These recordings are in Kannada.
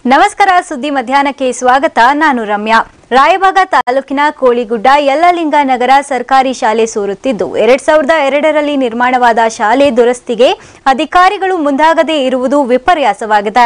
ನಮಸ್ಕಾರ ಸುದ್ದಿ ಮಧ್ಯಾಹ್ನಕ್ಕೆ ಸ್ವಾಗತ ನಾನು ರಮ್ಯಾ ರಾಯಭಾಗ ತಾಲೂಕಿನ ಕೋಳಿಗುಡ್ಡ ಯಲ್ಲಲಿಂಗ ನಗರ ಸರ್ಕಾರಿ ಶಾಲೆ ಸೂರುತ್ತಿದ್ದು ಎರಡ್ ಸಾವಿರದ ಎರಡರಲ್ಲಿ ನಿರ್ಮಾಣವಾದ ಶಾಲೆ ದುರಸ್ತಿಗೆ ಅಧಿಕಾರಿಗಳು ಮುಂದಾಗದೇ ಇರುವುದು ವಿಪರ್ಯಾಸವಾಗಿದೆ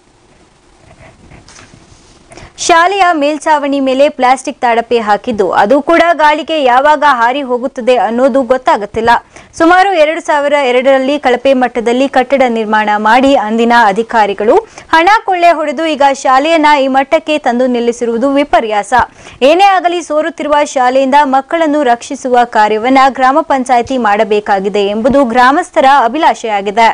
ಶಾಲೆಯ ಮೇಲ್ಛಾವಣಿ ಮೇಲೆ ಪ್ಲಾಸ್ಟಿಕ್ ತಾಡಪೆ ಹಾಕಿದ್ದು ಅದು ಕೂಡ ಗಾಳಿಗೆ ಯಾವಾಗ ಹಾರಿ ಹೋಗುತ್ತದೆ ಅನ್ನೋದು ಗೊತ್ತಾಗುತ್ತಿಲ್ಲ ಸುಮಾರು ಎರಡು ಸಾವಿರ ಎರಡರಲ್ಲಿ ಕಳಪೆ ಮಟ್ಟದಲ್ಲಿ ಕಟ್ಟಡ ನಿರ್ಮಾಣ ಮಾಡಿ ಅಂದಿನ ಅಧಿಕಾರಿಗಳು ಹಣ ಕೊಳ್ಳೆ ಹೊಡೆದು ಈಗ ಶಾಲೆಯನ್ನ ಈ ಮಟ್ಟಕ್ಕೆ ತಂದು ನಿಲ್ಲಿಸಿರುವುದು ವಿಪರ್ಯಾಸ ಏನೇ ಆಗಲಿ ಸೋರುತ್ತಿರುವ ಶಾಲೆಯಿಂದ ಮಕ್ಕಳನ್ನು ರಕ್ಷಿಸುವ ಕಾರ್ಯವನ್ನ ಗ್ರಾಮ ಪಂಚಾಯಿತಿ ಮಾಡಬೇಕಾಗಿದೆ ಎಂಬುದು ಗ್ರಾಮಸ್ಥರ ಅಭಿಲಾಷೆಯಾಗಿದೆ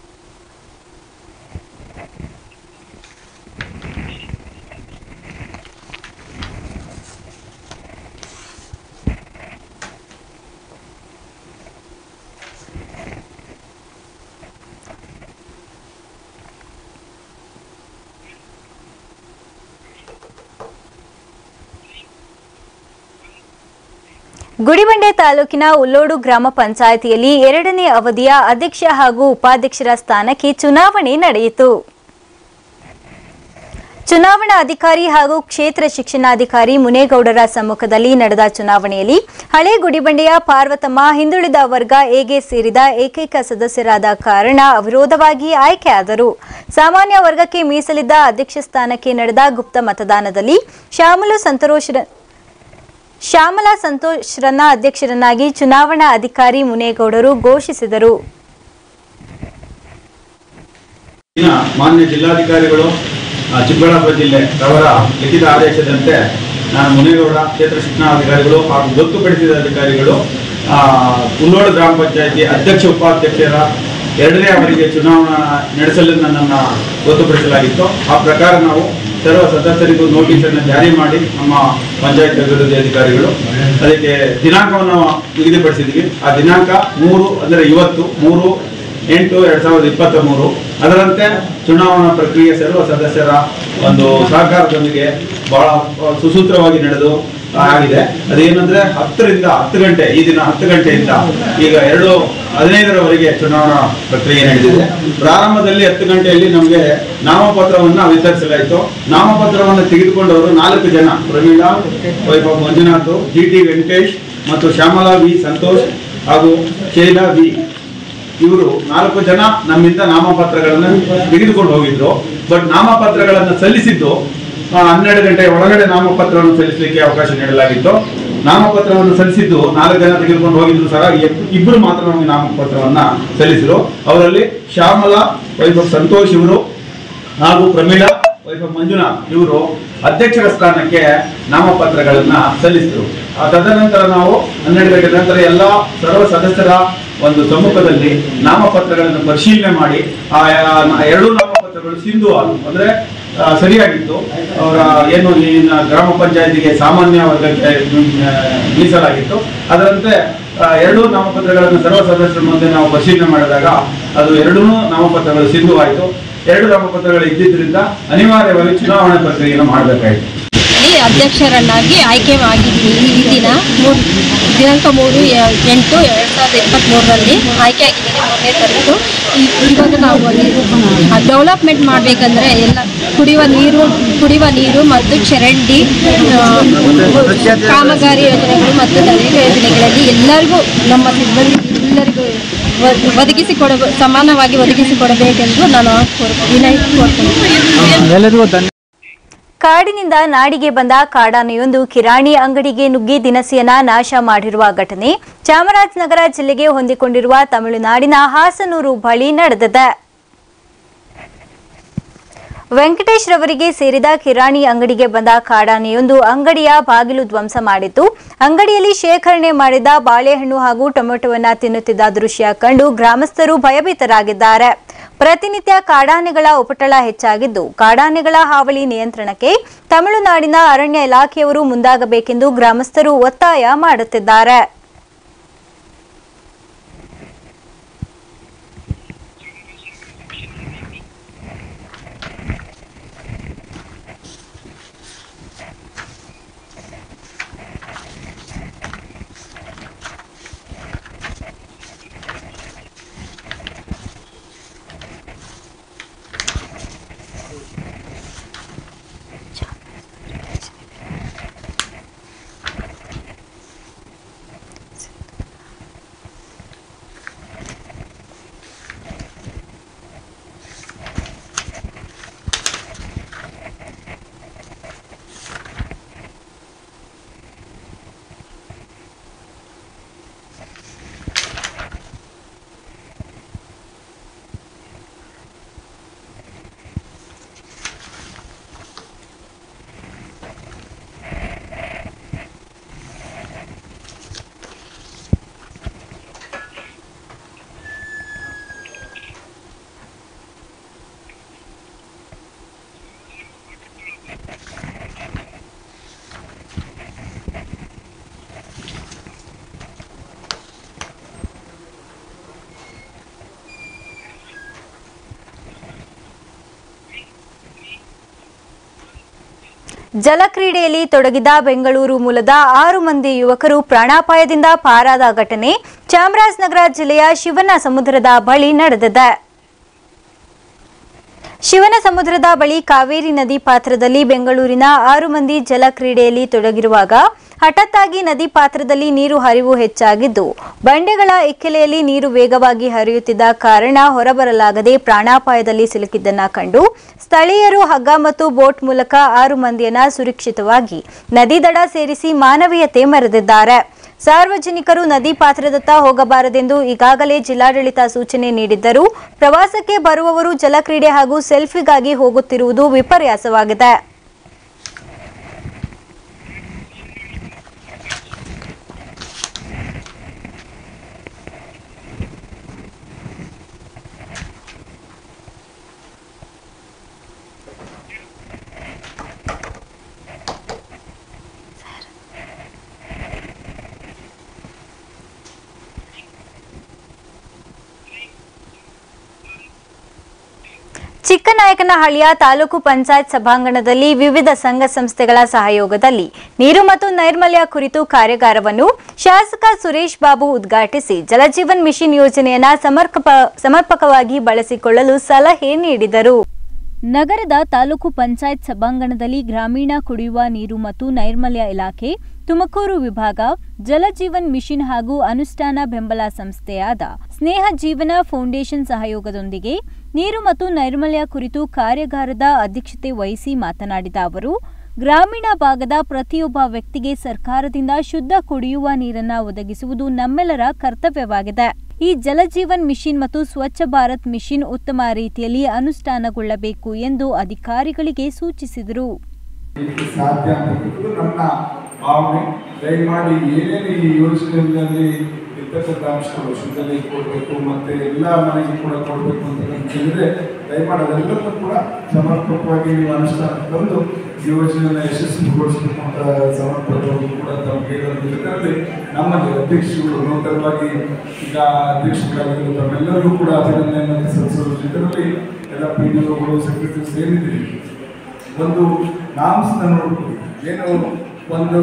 ಗುಡಿಬಂಡೆ ತಾಲೂಕಿನ ಉಲ್ಲೋಡು ಗ್ರಾಮ ಪಂಚಾಯಿತಿಯಲ್ಲಿ ಎರಡನೇ ಅವಧಿಯ ಅಧ್ಯಕ್ಷ ಹಾಗೂ ಉಪಾಧ್ಯಕ್ಷರ ಸ್ಥಾನಕ್ಕೆ ಚುನಾವಣೆ ನಡೆಯಿತು ಚುನಾವಣಾ ಅಧಿಕಾರಿ ಹಾಗೂ ಕ್ಷೇತ್ರ ಶಿಕ್ಷಣಾಧಿಕಾರಿ ಮುನೇಗೌಡರ ಸಮ್ಮುಖದಲ್ಲಿ ನಡೆದ ಚುನಾವಣೆಯಲ್ಲಿ ಹಳೆ ಗುಡಿಬಂಡೆಯ ಪಾರ್ವತಮ್ಮ ಹಿಂದುಳಿದ ವರ್ಗ ಎಗೆ ಸೇರಿದ ಏಕೈಕ ಸದಸ್ಯರಾದ ಕಾರಣ ಅವಿರೋಧವಾಗಿ ಆಯ್ಕೆಯಾದರು ಸಾಮಾನ್ಯ ವರ್ಗಕ್ಕೆ ಮೀಸಲಿದ್ದ ಅಧ್ಯಕ್ಷ ಸ್ಥಾನಕ್ಕೆ ನಡೆದ ಗುಪ್ತ ಮತದಾನದಲ್ಲಿ ಶ್ಯಾಮಲು ಸಂತೋಷ ಶ್ಯಾಮಲಾ ಸಂತೋಷ್ರನ್ನ ಅಧ್ಯಕ್ಷರನ್ನಾಗಿ ಚುನಾವಣಾ ಅಧಿಕಾರಿ ಮುನೇಗೌಡರು ಘೋಷಿಸಿದರು ಇನ್ನ ಮಾನ್ಯ ಜಿಲ್ಲಾಧಿಕಾರಿಗಳು ಆ, ಚಿಕ್ಕಬಳ್ಳಾಪುರ ಜಿಲ್ಲೆ ಅವರ ಲಿಖಿತ ಆದೇಶದಂತೆ ನಾನು ಮುನೇಗೌಡ ಕ್ಷೇತ್ರ ಶಿಕ್ಷಣಾಧಿಕಾರಿಗಳು ಹಾಗೂ ಗೊತ್ತುಪಡಿಸಿದ ಅಧಿಕಾರಿಗಳು ಆ, ಕುಲ್ಲೋಡು ಗ್ರಾಮ ಪಂಚಾಯತಿ ಅಧ್ಯಕ್ಷ ಉಪಾಧ್ಯಕ್ಷರ ಎರಡನೇ ಅವರಿಗೆ ಚುನಾವಣಾ ನಡೆಸಲು ನನ್ನನ್ನು ಗೊತ್ತುಪಡಿಸಲಾಗಿತ್ತು ಆ ಪ್ರಕಾರ ನಾವು ಸರ್ವ ಸದಸ್ಯರಿಗೂ ನೋಟಿಸನ್ನು ಜಾರಿ ಮಾಡಿ ನಮ್ಮ ಪಂಚಾಯತ್ ಅಭಿವೃದ್ಧಿ ಅಧಿಕಾರಿಗಳು ಅದಕ್ಕೆ ದಿನಾಂಕವನ್ನು ನಿಗದಿಪಡಿಸಿದ್ವಿ ಆ ದಿನಾಂಕ ಮೂರು ಅಂದರೆ ಇವತ್ತು ಮೂರು ಎಂಟು ಎರಡ್ ಸಾವಿರದ ಇಪ್ಪತ್ತ ಮೂರು ಅದರಂತೆ ಚುನಾವಣಾ ಪ್ರಕ್ರಿಯೆ ಸರ್ವ ಸದಸ್ಯರ ಒಂದು ಸಹಕಾರದೊಂದಿಗೆ ಬಹಳ ಸುಸೂತ್ರವಾಗಿ ನಡೆದು ಆಗಿದೆ ಅದೇನಂದ್ರೆ ಹತ್ತರಿಂದ ಹತ್ತು ಗಂಟೆ ಈ ದಿನ ಹತ್ತು ಗಂಟೆಯಿಂದ ಈಗ ಎರಡು ಹದಿನೈದರವರೆಗೆ ಚುನಾವಣಾ ಪ್ರಕ್ರಿಯೆ ನಡೆದಿದೆ ಪ್ರಾರಂಭದಲ್ಲಿ ಹತ್ತು ಗಂಟೆಯಲ್ಲಿ ನಮಗೆ ನಾಮಪತ್ರವನ್ನ ವಿತರಿಸಲಾಯಿತು ನಾಮಪತ್ರವನ್ನು ತೆಗೆದುಕೊಂಡವರು ನಾಲ್ಕು ಜನ ಪ್ರಮೀಳಾ ವೈಭವ್ ಮಂಜುನಾಥ್ ಜಿ ಟಿ ವೆಂಕಟೇಶ್ ಮತ್ತು ಶ್ಯಾಮಲಾ ವಿ ಸಂತೋಷ್ ಹಾಗೂ ಶೈಲಾ ವಿ ಇವರು ನಾಲ್ಕು ಜನ ನಮ್ಮಿಂದ ನಾಮಪತ್ರಗಳನ್ನ ತೆಗೆದುಕೊಂಡು ಹೋಗಿದ್ರು ಬಟ್ ನಾಮಪತ್ರಗಳನ್ನ ಸಲ್ಲಿಸಿದ್ದು ಆ, ಹನ್ನೆರಡು ಗಂಟೆ ಒಳಗಡೆ ನಾಮಪತ್ರವನ್ನು ಸಲ್ಲಿಸಲಿಕ್ಕೆ ಅವಕಾಶ ನೀಡಲಾಗಿತ್ತು ನಾಮಪತ್ರವನ್ನು ಸಲ್ಲಿಸಿದ್ದು ನಾಲ್ಕು ಜನ ತೆಗೆದುಕೊಂಡು ಹೋಗಿದ್ರು ಸಹ ಇಬ್- ಇಬ್ರು ಮಾತ್ರ ನಮಗೆ ನಾಮಪತ್ರವನ್ನ ಸಲ್ಲಿಸಿದ್ರು ಅವರಲ್ಲಿ ಶ್ಯಾಮಲಾ ವೈಭವ್ ಸಂತೋಷ್ ಇವರು ಹಾಗೂ ಪ್ರಮೀಳಾ ವೈಭವ್ ಮಂಜುನಾಥ್ ಇವರು ಅಧ್ಯಕ್ಷರ ಸ್ಥಾನಕ್ಕೆ ನಾಮಪತ್ರಗಳನ್ನ ಸಲ್ಲಿಸಿದ್ರು ಆ ತದನಂತರ ನಾವು ಹನ್ನೆರಡು ಗಂಟೆ ನಂತರ ಎಲ್ಲ ಸರ್ವ ಸದಸ್ಯರ ಒಂದು ಸಮ್ಮುಖದಲ್ಲಿ ನಾಮಪತ್ರಗಳನ್ನು ಪರಿಶೀಲನೆ ಮಾಡಿ ಆ ಆ ಎರಡೂ ನಾಮಪತ್ರಗಳು ಸಿಂಧು ಆದವು ಅಂದ್ರೆ ಆ, ಸರಿಯಾಗಿತ್ತು ಅವರ ಏನು ಈ ನ- ಗ್ರಾಮ ಪಂಚಾಯತಿಗೆ ಸಾಮಾನ್ಯ ವರ್ಗಕ್ಕೆ ಮ್, ಆ, ಮೀಸಲಾಗಿತ್ತು ಅದರಂತೆ ಆ, ಎರಡೂ ನಾಮಪತ್ರಗಳನ್ನು ಸರ್ವ ಸದಸ್ಯರ ಮುಂದೆ ನಾವು ಪರಿಶೀಲನೆ ಮಾಡಿದಾಗ ಅದು ಎರಡೂ ನಾಮಪತ್ರಗಳು ಸಿಂಧು ಆಯಿತು ಎರಡು ನಾಮಪತ್ರಗಳು ಇದ್ದಿದ್ದರಿಂದ ಅನಿವಾರ್ಯವಾಗಿ ಚುನಾವಣಾ ಪ್ರಕ್ರಿಯೆಯನ್ನು ಮಾಡಬೇಕಾಯಿತು ಈ ಅಧ್ಯಕ್ಷರನ್ನಾಗಿ ಆಯ್ಕೆ ಆಗಿದ್ದೀನಿ ಈ ದಿನ ಮೂರು ದಿನಾಂಕ ಮೂರು ಎ- ಎಂಟು ಎರಡು ಸಾವಿರದ ಇಪ್ಪತ್ತ್ಮೂರರಲ್ಲಿ ಆಯ್ಕೆ ಆಗಿದ್ದೀನಿ ಮೂರನೇ ತಾರೀಕು ಈ- ಇವಾಗ ನಾವು ಡೆವಲಪ್ಮೆಂಟ್ ಮಾಡಬೇಕಂದ್ರೆ ಎಲ್ಲ ಕುಡಿಯುವ ನೀರು ಕುಡಿಯುವ ನೀರು ಮತ್ತು ಚರಂಡಿ ಆ, ಕಾಮಗಾರಿ ಯೋಜನೆಗಳು ಮತ್ತು ನರೇಗಾ ಯೋಜನೆಗಳಲ್ಲಿ ಎಲ್ಲರಿಗೂ ನಮ್ಮ ಸಿಬ್ಬಂದಿ ಎಲ್ಲರಿಗೂ ಒ- ಒದಗಿಸಿಕೊಡ ಸಮಾನವಾಗಿ ಒದಗಿಸಿಕೊಡಬೇಕೆಂದು ನಾನು ಕೋರ್ ವಿನಂತಿ ಕೋರ್ತೀನಿ ಕಾಡಿನಿಂದ ನಾಡಿಗೆ ಬಂದ ಕಾಡಾನೆಯೊಂದು ಕಿರಾಣಿ ಅಂಗಡಿಗೆ ನುಗ್ಗಿ ದಿನಸಿಯನ್ನ ನಾಶ ಮಾಡಿರುವ ಘಟನೆ ಚಾಮರಾಜನಗರ ಜಿಲ್ಲೆಗೆ ಹೊಂದಿಕೊಂಡಿರುವ ತಮಿಳುನಾಡಿನ ಹಾಸನೂರು ಬಳಿ ನಡೆದಿದೆ ವೆಂಕಟೇಶ್ ರವರಿಗೆ ಸೇರಿದ ಕಿರಾಣಿ ಅಂಗಡಿಗೆ ಬಂದ ಕಾಡಾನೆಯೊಂದು ಅಂಗಡಿಯ ಬಾಗಿಲು ಧ್ವಂಸ ಮಾಡಿತ್ತು ಅಂಗಡಿಯಲ್ಲಿ ಶೇಖರಣೆ ಮಾಡಿದ ಬಾಳೆಹಣ್ಣು ಹಾಗೂ ಟೊಮೆಟೊವನ್ನ ತಿನ್ನುತ್ತಿದ್ದ ದೃಶ್ಯ ಕಂಡು ಗ್ರಾಮಸ್ಥರು ಭಯಭೀತರಾಗಿದ್ದಾರೆ ಪ್ರತಿನಿತ್ಯ ಕಾಡಾನೆಗಳ ಉಪಟಳ ಹೆಚ್ಚಾಗಿದ್ದು ಕಾಡಾನೆಗಳ ಹಾವಳಿ ನಿಯಂತ್ರಣಕ್ಕೆ ತಮಿಳುನಾಡಿನ ಅರಣ್ಯ ಇಲಾಖೆಯವರು ಮುಂದಾಗಬೇಕೆಂದು ಗ್ರಾಮಸ್ಥರು ಒತ್ತಾಯ ಮಾಡುತ್ತಿದ್ದಾರೆ ಜಲಕ್ರೀಡೆಯಲ್ಲಿ ತೊಡಗಿದ ಬೆಂಗಳೂರು ಮೂಲದ ಆರು ಮಂದಿ ಯುವಕರು ಪ್ರಾಣಾಪಾಯದಿಂದ ಪಾರಾದ ಘಟನೆ ಚಾಮರಾಜನಗರ ಜಿಲ್ಲೆಯ ಶಿವನ ಸಮುದ್ರದ ಬಳಿ ನಡೆದಿದೆ ಶಿವನ ಸಮುದ್ರದ ಬಳಿ ಕಾವೇರಿ ನದಿ ಪಾತ್ರದಲ್ಲಿ ಬೆಂಗಳೂರಿನ ಆರು ಮಂದಿ ಜಲಕ್ರೀಡೆಯಲ್ಲಿ ತೊಡಗಿರುವಾಗ ಹಠಾತ್ತಾಗಿ ನದಿ ಪಾತ್ರದಲ್ಲಿ ನೀರು ಹರಿವು ಹೆಚ್ಚಾಗಿದ್ದು ಬಂಡೆಗಳ ಇಕ್ಕೆಲೆಯಲ್ಲಿ ನೀರು ವೇಗವಾಗಿ ಹರಿಯುತ್ತಿದ್ದ ಕಾರಣ ಹೊರಬರಲಾಗದೆ ಪ್ರಾಣಾಪಾಯದಲ್ಲಿ ಸಿಲುಕಿದ್ದನ್ನ ಕಂಡು ಸ್ಥಳೀಯರು ಹಗ್ಗ ಮತ್ತು ಬೋಟ್ ಮೂಲಕ ಆರು ಮಂದಿಯನ್ನ ಸುರಕ್ಷಿತವಾಗಿ ನದಿ ದಡ ಸೇರಿಸಿ ಮಾನವೀಯತೆ ಮೆರೆದಿದ್ದಾರೆ ಸಾರ್ವಜನಿಕರು ನದಿ ಪಾತ್ರದತ್ತ ಹೋಗಬಾರದೆಂದು ಈಗಾಗಲೇ ಜಿಲ್ಲಾಡಳಿತ ಸೂಚನೆ ನೀಡಿದ್ದರೂ ಪ್ರವಾಸಕ್ಕೆ ಬರುವವರು ಜಲಕ್ರೀಡೆ ಹಾಗೂ ಸೆಲ್ಫಿಗಾಗಿ ಹೋಗುತ್ತಿರುವುದು ವಿಪರ್ಯಾಸವಾಗಿದೆ ಚಿಕ್ಕನಾಯಕನಹಳ್ಳಿಯ ತಾಲೂಕು ಪಂಚಾಯತ್ ಸಭಾಂಗಣದಲ್ಲಿ ವಿವಿಧ ಸಂಘ ಸಂಸ್ಥೆಗಳ ಸಹಯೋಗದಲ್ಲಿ ನೀರು ಮತ್ತು ನೈರ್ಮಲ್ಯ ಕುರಿತು ಕಾರ್ಯಾಗಾರವನ್ನು ಶಾಸಕ ಸುರೇಶ್ ಬಾಬು ಉದ್ಘಾಟಿಸಿ ಜಲಜೀವನ್ ಮಿಷನ್ ಯೋಜನೆಯನ್ನ ಸಮರ್ಪಕ- ಸಮರ್ಪಕವಾಗಿ ಬಳಸಿಕೊಳ್ಳಲು ಸಲಹೆ ನೀಡಿದರು ನಗರದ ತಾಲೂಕು ಪಂಚಾಯತ್ ಸಭಾಂಗಣದಲ್ಲಿ ಗ್ರಾಮೀಣ ಕುಡಿಯುವ ನೀರು ಮತ್ತು ನೈರ್ಮಲ್ಯ ಇಲಾಖೆ ತುಮಕೂರು ವಿಭಾಗ ಜಲಜೀವನ್ ಮಿಷನ್ ಹಾಗೂ ಅನುಷ್ಠಾನ ಬೆಂಬಲ ಸಂಸ್ಥೆಯಾದ ಸ್ನೇಹ ಜೀವನ ಫೌಂಡೇಶನ್ ಸಹಯೋಗದೊಂದಿಗೆ ನೀರು ಮತ್ತು ನೈರ್ಮಲ್ಯ ಕುರಿತು ಕಾರ್ಯಾಗಾರದ ಅಧ್ಯಕ್ಷತೆ ವಹಿಸಿ ಮಾತನಾಡಿದ ಅವರು ಗ್ರಾಮೀಣ ಭಾಗದ ಪ್ರತಿಯೊಬ್ಬ ವ್ಯಕ್ತಿಗೆ ಸರ್ಕಾರದಿಂದ ಶುದ್ಧ ಕುಡಿಯುವ ನೀರನ್ನ ಒದಗಿಸುವುದು ನಮ್ಮೆಲ್ಲರ ಕರ್ತವ್ಯವಾಗಿದೆ ಈ ಜಲಜೀವನ್ ಮಿಷನ್ ಮತ್ತು ಸ್ವಚ್ಛ ಭಾರತ್ ಮಿಷನ್ ಉತ್ತಮ ರೀತಿಯಲ್ಲಿ ಅನುಷ್ಠಾನಗೊಳ್ಳಬೇಕು ಎಂದು ಅಧಿಕಾರಿಗಳಿಗೆ ಸೂಚಿಸಿದರು ಇದಕ್ಕೆ ಸಾಧ್ಯ ಅಂತಕ್ಕಂಥದ್ದು ನನ್ನ ಭಾವನೆ ದಯಮಾಡಿ ಏನೇನು ಈ ಯೋಜನೆಯಲ್ಲಿ ಇರ್ತಕ್ಕಂಥ ಅಂಶಗಳು ಶುದ್ಧತೆ ಕೊಡಬೇಕು ಮತ್ತೆ ಎಲ್ಲ ಮನೆಗೆ ಕೂಡ ಕೊಡಬೇಕು ಅಂತ ಹೇಳಿದ್ರೆ ದಯಮಾಡಿ ಅದೆಲ್ಲವನ್ನೂ ಕೂಡ ಸಮರ್ಪಕವಾಗಿ ನೀವು ಅನುಷ್ಠಾನಕ್ಕೆ ತಂದು ಈ ಯೋಜನೆಯನ್ನ ಯಶಸ್ವಿಗೊಳಿಸಬೇಕು ಅಂತ ಸಮರ್ಪಕವಾಗಿ ಕೂಡ ತಮಗೆ ಹೇಳೋದ್ರ ಜೊತೆಯಲ್ಲಿ ನಮ್ಮಲ್ಲಿ ಅಧ್ಯಕ್ಷಗಳು ನೂತನವಾಗಿ ಈಗ ಅಧ್ಯಕ್ಷಗಳಾಗಿದ್ದು ತಮ್ಮೆಲ್ಲರಿಗೂ ಕೂಡ ಅಭಿನಂದನೆಯನ್ನು ಸಲ್ಲಿಸೋದ್ರ ಜೊತೆಯಲ್ಲಿ ಎಲ್ಲ ಪಿ ಡಿ ಒಗಳು ಸೆಕ್ರೆಟರಿ ಸೇರಿದ್ದೀವಿ ಒಂದು ನಾಮ್ಸ್ನ ನೋಡ್ಕೊಳ್ಳಿ ಏನು ಒಂದು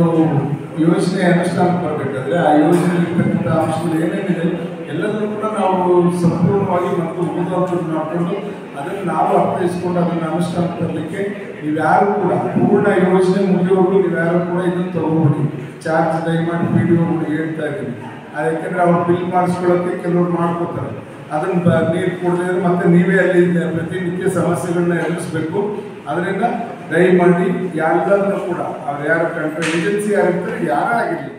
ಯೋಜನೆ ಅನುಷ್ಠಾನಕ್ಕೆ ಬರಬೇಕಾದ್ರೆ ಆ ಯೋಜನೆ ಇರ್ತಕ್ಕಂಥ ಅಂಶಗಳು ಏನೇನಿದೆ ಎಲ್ಲದನ್ನು ಕೂಡ ನಾವು ಸಂಪೂರ್ಣವಾಗಿ ಮತ್ತು ಓದುವಂಥದ್ದು ಮಾಡಿಕೊಂಡು ಅದನ್ನು ನಾವು ಅರ್ಥೈಸ್ಕೊಂಡು ಅದನ್ನು ಅನುಷ್ಠಾನಕ್ಕೆ ತರಲಿಕ್ಕೆ ನೀವ್ಯಾರು ಕೂಡ ಪೂರ್ಣ ಯೋಜನೆ ಮುಗಿಯೋವರೆಗೂ ನೀವ್ಯಾರು ಕೂಡ ಇದನ್ನು ತಗೋಬೇಡಿ ಚಾರ್ಜ್ ದಯಮಾಡಿ ಪಿ ಡಿ ಹೇಳ್ತಾ ಇದ್ದೀನಿ ಯಾಕೆಂದ್ರೆ ಅವ್ರು ಬಿಲ್ ಮಾಡಿಸ್ಕೊಳ್ಳೋಕ್ಕೆ ಕೆಲವರು ಮಾಡ್ಕೋತಾರೆ ಅದನ್ನ ಬ- ನೀರು ಕೊಡದೇ ಮತ್ತೆ ನೀವೇ ಅಲ್ಲಿ ಪ್ರತಿನಿತ್ಯ ಸಮಸ್ಯೆಗಳನ್ನ ಎದುರಿಸ್ಬೇಕು ಅದರಿಂದ ದಯಮಾಡಿ ಎಲ್ಲರನ್ನೂ ಕೂಡ ಅವ್ರು ಯಾರು ಕಂಟ್ರೋಲ್ ಏಜೆನ್ಸಿ ಯಾರಿರ್ತಾರೆ ಯಾರೇ ಆಗಿರಲಿ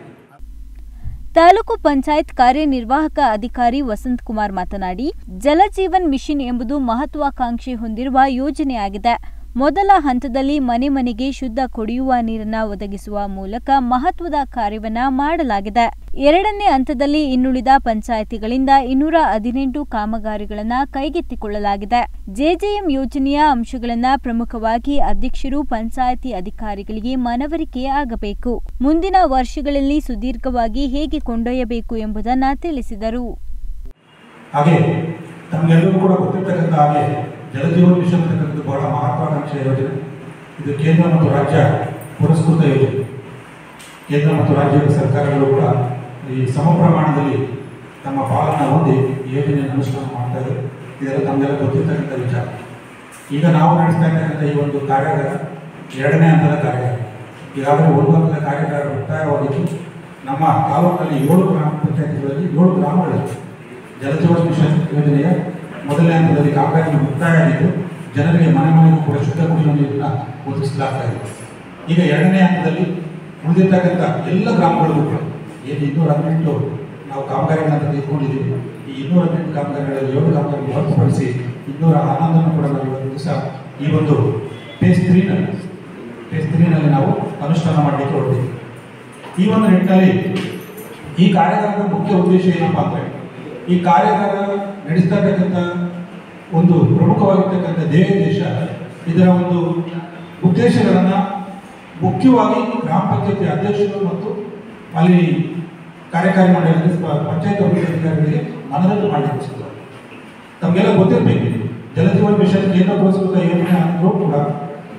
ತಾಲೂಕು ಪಂಚಾಯತ್ ಕಾರ್ಯನಿರ್ವಾಹಕ ಅಧಿಕಾರಿ ವಸಂತ್ ಕುಮಾರ್ ಮಾತನಾಡಿ ಜಲಜೀವನ್ ಮಿಷನ್ ಎಂಬುದು ಮಹತ್ವಾಕಾಂಕ್ಷೆ ಹೊಂದಿರುವ ಯೋಜನೆಯಾಗಿದೆ ಮೊದಲ ಹಂತದಲ್ಲಿ ಮನೆ ಮನೆಗೆ ಶುದ್ಧ ಕುಡಿಯುವ ನೀರನ್ನ ಒದಗಿಸುವ ಮೂಲಕ ಮಹತ್ವದ ಕಾರ್ಯವನ್ನ ಮಾಡಲಾಗಿದೆ ಎರಡನೇ ಹಂತದಲ್ಲಿ ಇನ್ನುಳಿದ ಪಂಚಾಯಿತಿಗಳಿಂದ ಇನ್ನೂರ ಹದಿನೆಂಟು ಕಾಮಗಾರಿಗಳನ್ನ ಕೈಗೆತ್ತಿಕೊಳ್ಳಲಾಗಿದೆ ಜೆಜೆಎಂ ಯೋಜನೆಯ ಅಂಶಗಳನ್ನ ಪ್ರಮುಖವಾಗಿ ಅಧ್ಯಕ್ಷರು ಪಂಚಾಯಿತಿ ಅಧಿಕಾರಿಗಳಿಗೆ ಮನವರಿಕೆ ಆಗಬೇಕು ಮುಂದಿನ ವರ್ಷಗಳಲ್ಲಿ ಸುದೀರ್ಘವಾಗಿ ಹೇಗೆ ಕೊಂಡೊಯ್ಯಬೇಕು ಎಂಬುದನ್ನ ತಿಳಿಸಿದರು ಹಾಗೆ ತಮಗೆಲ್ಲರೂ ಕೂಡ ಗೊತ್ತಿರ್ತಕ್ಕಂಥ ಹಾಗೆ ಜಲಜೀವನ್ ಮಿಷನ್ ಅಂತಕ್ಕಂಥದ್ದು ಬಹಳ ಮಹತ್ವಾಕಾಂಕ್ಷೆಯ ಯೋಜನೆ ಇದು ಕೇಂದ್ರ ಮತ್ತು ರಾಜ್ಯ ಪುರಸ್ಕೃತ ಯೋಜನೆ ಕೇಂದ್ರ ಮತ್ತು ರಾಜ್ಯದ ಸರ್ಕಾರಗಳು ಕೂಡ ಈ ಸಮ ಪ್ರಮಾಣದಲ್ಲಿ ತಮ್ಮ ಪಾಲನ್ನು ಹೊಂದಿ ಈ ಯೋಜನೆಯನ್ನು ಅನುಷ್ಠಾನ ಮಾಡ್ತಾ ಇದೆ ಇದೆಲ್ಲ ತಮಗೆಲ್ಲ ಗೊತ್ತಿರ್ತಕ್ಕಂಥ ವಿಚಾರ ಈಗ ನಾವು ನಡೆಸ್ತಾ ಇರ್ತಕ್ಕಂಥ ಈ ಒಂದು ಕಾರ್ಯಾಗಾರ ಎರಡನೇ ಹಂತದ ಕಾರ್ಯಾಗಾರ ಈಗಾಗಲೇ ಒಂದು ಹಂತದ ಕಾರ್ಯಾಗಾರ ಮುಕ್ತಾಯವಾಗಿದ್ದು ನಮ್ಮ ತಾಲೂಕಿನಲ್ಲಿ ಏಳು ಗ್ರಾಮ ಪಂಚಾಯತಿಗಳಲ್ಲಿ ಏಳು ಗ್ರಾಮಗಳಿವೆ ಜಲಜೀವನ ಮಿಷನ್ ಯೋಜನೆಯ ಮೊದಲನೇ ಹಂತದಲ್ಲಿ ಕಾಮಗಾರಿ ಮುಕ್ತಾಯ ಆಗಿದ್ದು ಜನರಿಗೆ ಮನೆ ಮನೆಗೂ ಕೂಡ ಶುದ್ಧ ಕುಡಿಯುವ ನೀರನ್ನು ಒದಗಿಸಲಾಗ್ತಾ ಇದೆ ಈಗ ಎರಡನೇ ಹಂತದಲ್ಲಿ ಉಳಿದಿರ್ತಕ್ಕಂಥ ಎಲ್ಲ ಗ್ರಾಮಗಳಿಗೂ ಕೂಡ ಏನು ಇನ್ನೂರ ಹದಿನೆಂಟು ನಾವು ಕಾಮಗಾರಿಗಳನ್ನ ತೆಗೆದುಕೊಂಡಿದ್ದೀವಿ ಈ ಇನ್ನೂರ ಹದಿನೆಂಟು ಕಾಮಗಾರಿಗಳಲ್ಲಿ ಏಳು ಕಾಮಗಾರಿ ಹೊರತುಪಡಿಸಿ ಇನ್ನೂರ ಹನ್ನೊಂದನ್ನು ಕೂಡ ನಾವು ಇವತ್ತು ದಿವಸ ಈ ಒಂದು ಫೇಸ್ ತ್ರೀನಲ್ಲಿ ಫೇಸ್ ತ್ರೀನಲ್ಲಿ ನಾವು ಅನುಷ್ಠಾನ ಮಾಡಲಿಕ್ಕೆ ಹೊರಟಿದ್ದೀವಿ ಈ ಒಂದು ನಿಟ್ಟಿನಲ್ಲಿ ಈ ಕಾರ್ಯಾಗಾರದ ಮುಖ್ಯ ಉದ್ದೇಶ ಏನಪ್ಪ ಅಂದರೆ ಈ ಕಾರ್ಯಾಗಾರ ನಡೆಸ್ತಾ ಇರ್ತಕ್ಕಂಥ ಒಂದು ಪ್ರಮುಖವಾಗಿರ್ತಕ್ಕಂಥ ದೇಶ ಇದರ ಒಂದು ಉದ್ದೇಶಗಳನ್ನು ಮುಖ್ಯವಾಗಿ ಗ್ರಾಮ ಪಂಚಾಯತಿ ಅಧ್ಯಕ್ಷರು ಮತ್ತು ಅಲ್ಲಿ ಕಾರ್ಯಕಾರಿ ಮಂಡಳಿಗೆ ಪ- ಪಂಚಾಯತ್ ಅಭಿವೃದ್ಧಿ ಅಧಿಕಾರಿಗಳಿಗೆ ಮನದಟ್ಟು ಮಾಡಲಿಕ್ಕೆ ಸಿಗ್ತದೆ ತಮಗೆಲ್ಲ ಗೊತ್ತಿರಬೇಕು ಜಲಜೀವನ್ ಮಿಷನ್ ಕೇಂದ್ರ ಪುರಸ್ಕೃತ ಯೋಜನೆ ಅಂದರೂ ಕೂಡ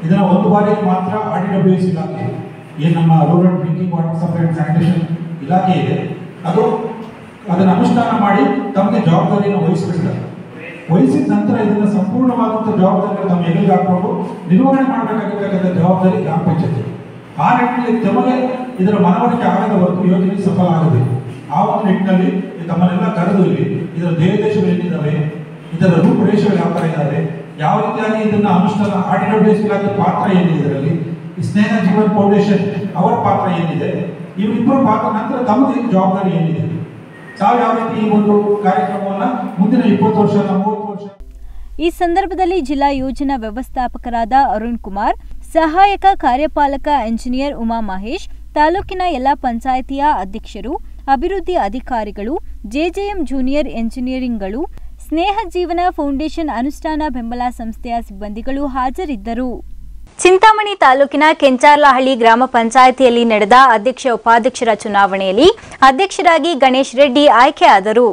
ಇದನ್ನು ಒಂದು ಬಾರಿಗೆ ಮಾತ್ರ ಆರ್ ಡಿ ಡಬ್ಲ್ಯೂ ಎಸ್ ಇಲಾಖೆ ಏನು ನಮ್ಮ rural drinking water supply and sanitation ಇಲಾಖೆ ಇದೆ ಅದು ಅದನ್ನು ಅನುಷ್ಠಾನ ಮಾಡಿ ತಮಗೆ ಜವಾಬ್ದಾರಿಯನ್ನು ವಹಿಸ್ಬಿಡ್ತಾರೆ ವಹಿಸಿದ ನಂತರ ಇದನ್ನು ಸಂಪೂರ್ಣವಾದಂಥ ಜವಾಬ್ದಾರಿ ತಮ್ಮ ಹೆಗಲಿಗೆ ಹಾಕೊಂಡು ನಿರ್ವಹಣೆ ಮಾಡಬೇಕಾಗಿರ್ತಕ್ಕಂಥ ಜವಾಬ್ದಾರಿ ಗ್ರಾಮ ಪಂಚಾಯತಿ ಆ ನಿಟ್ಟಿನಲ್ಲಿ ತಮಗೆ ಇದರ ಮನವರಿಕೆ ಆಗದ ಹೊರತು ಯೋಜನೆ ಸಫಲ ಆಗಬೇಕು ಆ ಒಂದು ನಿಟ್ಟಿನಲ್ಲಿ ತಮ್ಮನ್ನೆಲ್ಲ ಕರೆದು ಇಲ್ಲಿ ಇದರ ಧ್ಯೇಯೋದ್ದೇಶಗಳು ಏನಿದ್ದಾವೆ ಇದರ ರೂಪುರೇಷೆಗಳು ಯಾವ ಥರ ಇದ್ದಾವೆ ಯಾವ ರೀತಿಯಾಗಿ ಇದನ್ನ ಅನುಷ್ಠಾನ ಆರ್ ಡಿ ಡಬ್ಲ್ಯೂ ಎಸ್ ಇಲಾಖೆ ಪಾತ್ರ ಏನಿದೆ ಇದರಲ್ಲಿ ಈ ಸ್ನೇಹ ಜೀವನ್ ಫೌಂಡೇಶನ್ ಅವರ ಪಾತ್ರ ಏನಿದೆ ಇವರಿಬ್ಬರ ಪಾತ್ರ ನಂತರ ತಮ್ಮದು ಜವಾಬ್ದಾರಿ ಏನಿದೆ ತಾವು ಯಾವ ರೀತಿ ಈ ಒಂದು ಕಾರ್ಯಕ್ರಮವನ್ನ ಮುಂದಿನ ಇಪ್ಪತ್ತು ವರ್ಷ ಮೂವತ್ತು ವರ್ಷ ಈ ಸಂದರ್ಭದಲ್ಲಿ ಜಿಲ್ಲಾ ಯೋಜನಾ ವ್ಯವಸ್ಥಾಪಕರಾದ ಅರುಣ್ ಕುಮಾರ್ ಸಹಾಯಕ ಕಾರ್ಯಪಾಲಕ ಎಂಜಿನಿಯರ್ ಉಮಾ ಮಹೇಶ್ ತಾಲೂಕಿನ ಎಲ್ಲ ಪಂಚಾಯಿತಿಯ ಅಧ್ಯಕ್ಷರು ಅಭಿವೃದ್ಧಿ ಅಧಿಕಾರಿಗಳು ಜೆಜೆಎಂ ಜೂನಿಯರ್ ಎಂಜಿನಿಯರಿಂಗ್ಗಳು ಸ್ನೇಹ ಜೀವನ ಫೌಂಡೇಶನ್ ಅನುಷ್ಠಾನ ಬೆಂಬಲ ಸಂಸ್ಥೆಯ ಸಿಬ್ಬಂದಿಗಳು ಹಾಜರಿದ್ದರು ಚಿಂತಾಮಣಿ ತಾಲೂಕಿನ ಕೆಂಚಾರ್ಲಹಳ್ಳಿ ಗ್ರಾಮ ಪಂಚಾಯಿತಿಯಲ್ಲಿ ನಡೆದ ಅಧ್ಯಕ್ಷ ಉಪಾಧ್ಯಕ್ಷರ ಚುನಾವಣೆಯಲ್ಲಿ ಅಧ್ಯಕ್ಷರಾಗಿ ಗಣೇಶ್ ರೆಡ್ಡಿ ಆಯ್ಕೆಯಾದರು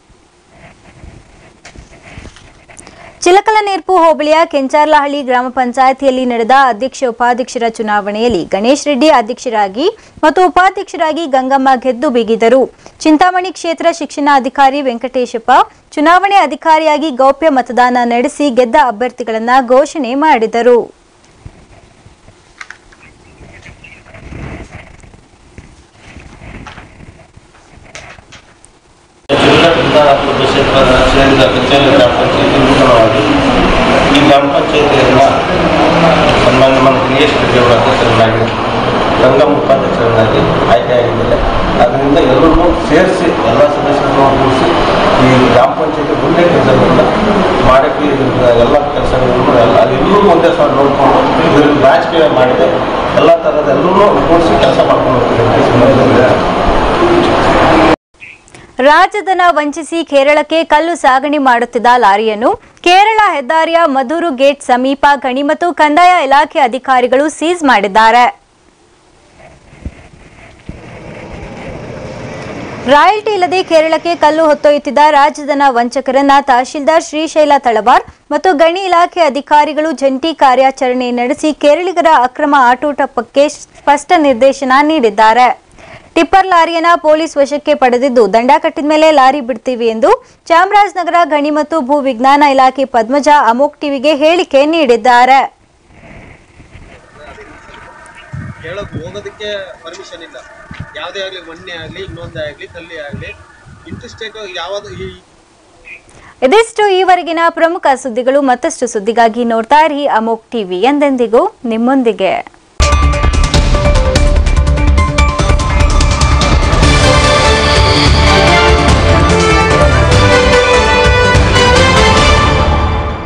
ಚಿಲಕಲನೇರ್ಪು ಹೋಬಳಿಯ ಕೆಂಚಾರ್ಲಹಳ್ಳಿ ಗ್ರಾಮ ಪಂಚಾಯಿತಿಯಲ್ಲಿ ನಡೆದ ಅಧ್ಯಕ್ಷ ಉಪಾಧ್ಯಕ್ಷರ ಚುನಾವಣೆಯಲ್ಲಿ ಗಣೇಶ್ ರೆಡ್ಡಿ ಅಧ್ಯಕ್ಷರಾಗಿ ಮತ್ತು ಉಪಾಧ್ಯಕ್ಷರಾಗಿ ಗಂಗಮ್ಮ ಗೆದ್ದು ಬಿಗಿದರು ಚಿಂತಾಮಣಿ ಕ್ಷೇತ್ರ ಶಿಕ್ಷಣಾಧಿಕಾರಿ ವೆಂಕಟೇಶಪ್ಪ ಚುನಾವಣೆ ಅಧಿಕಾರಿಯಾಗಿ ಗೌಪ್ಯ ಮತದಾನ ನಡೆಸಿ ಗೆದ್ದ ಅಭ್ಯರ್ಥಿಗಳನ್ನು ಘೋಷಣೆ ಮಾಡಿದರು ಚಿಕ್ಕಬಳ್ಳಾಪುರ ಕ್ಷೇತ್ರದ ಸೇರಿದ ಕಚೇರಿ ಗ್ರಾಮ ಪಂಚಾಯತಿ ನೂತನವಾಗಿ ಈ ಗ್ರಾಮ ಪಂಚಾಯತಿಯಿಂದ ಸನ್ಮಾನ್ಯ ಮನ ದಿನೇಶ್ ರೆಡ್ಡಿ ಅವರ ಅಧ್ಯಕ್ಷರನ್ನಾಗಿ ಗಂಗಮ್ಮ ಉಪಾಧ್ಯಕ್ಷರನ್ನಾಗಿ ಆಯ್ಕೆಯಾಗಿದ್ದಾರೆ ಅದರಿಂದ ಎಲ್ಲರನ್ನೂ ಸೇರಿಸಿ ಎಲ್ಲ ಸದಸ್ಯರನ್ನು ಕೂರಿಸಿ ಈ ಗ್ರಾಮ ಪಂಚಾಯತಿ ಮುಂದೆ ಕೆಲಸಗಳನ್ನ ಮಾಡೋಕ್ಕೆ ಇದ್ರ ಎಲ್ಲ ಕೆಲಸಗಳನ್ನು ಎಲ್ಲ ಎಲ್ಲರೂ ಒಂದೇ ಸಲ ನೋಡಿಕೊಂಡು ಇದ್ರಲ್ಲಿ ರಾಜಕೀಯ ಮಾಡಿದೆ ಎಲ್ಲ ಥರದ ಎಲ್ಲರೂ ಕೂರಿಸಿ ಕೆಲಸ ಮಾಡ್ಕೊಂಡು ಹೋಗ್ತಿದ್ದಾರೆ ರಾಜಧನ ವಂಚಿಸಿ ಕೇರಳಕ್ಕೆ ಕಲ್ಲು ಸಾಗಣೆ ಮಾಡುತ್ತಿದ್ದ ಲಾರಿಯನ್ನು ಕೇರಳ ಹೆದ್ದಾರಿಯ ಮಧುರು ಗೇಟ್ ಸಮೀಪ ಗಣಿ ಮತ್ತು ಕಂದಾಯ ಇಲಾಖೆ ಅಧಿಕಾರಿಗಳು ಸೀಸ್ ಮಾಡಿದ್ದಾರೆ ರಾಯಲ್ಟಿ ಇಲ್ಲದೆ ಕೇರಳಕ್ಕೆ ಕಲ್ಲು ಹೊತ್ತೊಯ್ಯುತ್ತಿದ್ದ ರಾಜಧನ ವಂಚಕರನ್ನ ತಹಶೀಲ್ದಾರ್ ಶ್ರೀಶೈಲ ತಳವಾರ್ ಮತ್ತು ಗಣಿ ಇಲಾಖೆ ಅಧಿಕಾರಿಗಳು ಜಂಟಿ ಕಾರ್ಯಾಚರಣೆ ನಡೆಸಿ ಕೇರಳಿಗರ ಅಕ್ರಮ ಆಟೋಟಪ್ಪಕ್ಕೆ ಸ್ಪಷ್ಟ ನಿರ್ದೇಶನ ನೀಡಿದ್ದಾರೆ ಟಿಪ್ಪರ್ ಲಾರಿಯನ್ನ ಪೊಲೀಸ್ ವಶಕ್ಕೆ ಪಡೆದಿದ್ದು ದಂಡ ಕಟ್ಟಿದ ಮೇಲೆ ಲಾರಿ ಬಿಡ್ತೀವಿ ಎಂದು ಚಾಮರಾಜನಗರ ಗಣಿ ಮತ್ತು ಭೂ ವಿಜ್ಞಾನ ಇಲಾಖೆ ಪದ್ಮಜ ಅಮೋಕ್ ಟಿವಿಗೆ ಹೇಳಿಕೆ ನೀಡಿದ್ದಾರೆ ಕೇಳಕ್ ಹೋಗೋದಕ್ಕೆ ಪರ್ಮಿಷನ್ ಇಲ್ಲ ಯಾವುದೇ ಆಗಲಿ ಮಣ್ಣೆ ಆಗಲಿ ಇನ್ನೊಂದೇ ಆಗಲಿ ಕಲ್ಲಿ ಆಗಲಿ ಇಂಟ್ರೆಸ್ಟೇಟ್ ಯಾವ್ದು ಈ ಇದಿಷ್ಟು ಈವರೆಗಿನ ಪ್ರಮುಖ ಸುದ್ದಿಗಳು ಮತ್ತಷ್ಟು ಸುದ್ದಿಗಾಗಿ ನೋಡ್ತಾ ಇರಿ ಅಮೋಕ್ ಟಿವಿ ಎಂದೆಂದಿಗೂ ನಿಮ್ಮೊಂದಿಗೆ